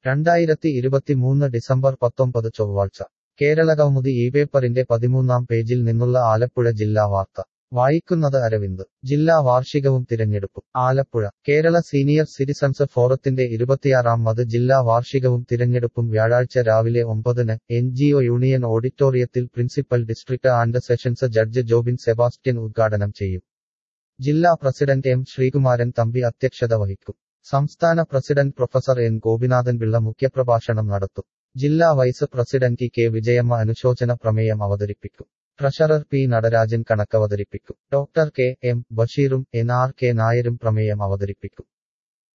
രണ്ടായിരത്തി ഇരുപത്തിമൂന്ന് ഡിസംബർ പത്തൊമ്പത് ചൊവ്വാഴ്ച കേരളകൗമുദി ഈ പേപ്പറിന്റെ പതിമൂന്നാം പേജിൽ നിന്നുള്ള ആലപ്പുഴ ജില്ലാ വാർത്ത വായിക്കുന്നത് അരവിന്ദ് ജില്ലാ വാർഷികവും തിരഞ്ഞെടുപ്പും ആലപ്പുഴ കേരള സീനിയർ സിറ്റിസൺസ് ഫോറത്തിന്റെ ഇരുപത്തിയാറാം മത് ജില്ലാ വാർഷികവും തിരഞ്ഞെടുപ്പും വ്യാഴാഴ്ച രാവിലെ ഒമ്പതിന് എൻ യൂണിയൻ ഓഡിറ്റോറിയത്തിൽ principal district and sessions judge Jobin Sebastian ഉദ്ഘാടനം ചെയ്യും ജില്ലാ പ്രസിഡന്റ് എം ശ്രീകുമാരൻ തമ്പി അധ്യക്ഷത വഹിക്കും സംസ്ഥാന president professor N Gopinathan Pillai മുഖ്യപ്രഭാഷണം നടത്തും ജില്ലാ വൈസ് പ്രസിഡന്റ് കെ വിജയമ്മ അനുശോചന പ്രമേയം അവതരിപ്പിക്കും ട്രഷറർ പി നടരാജൻ കണക്കവതരിപ്പിക്കും ഡോക്ടർ കെ എം ബഷീറും എൻ ആർ കെ നായരും പ്രമേയം അവതരിപ്പിക്കും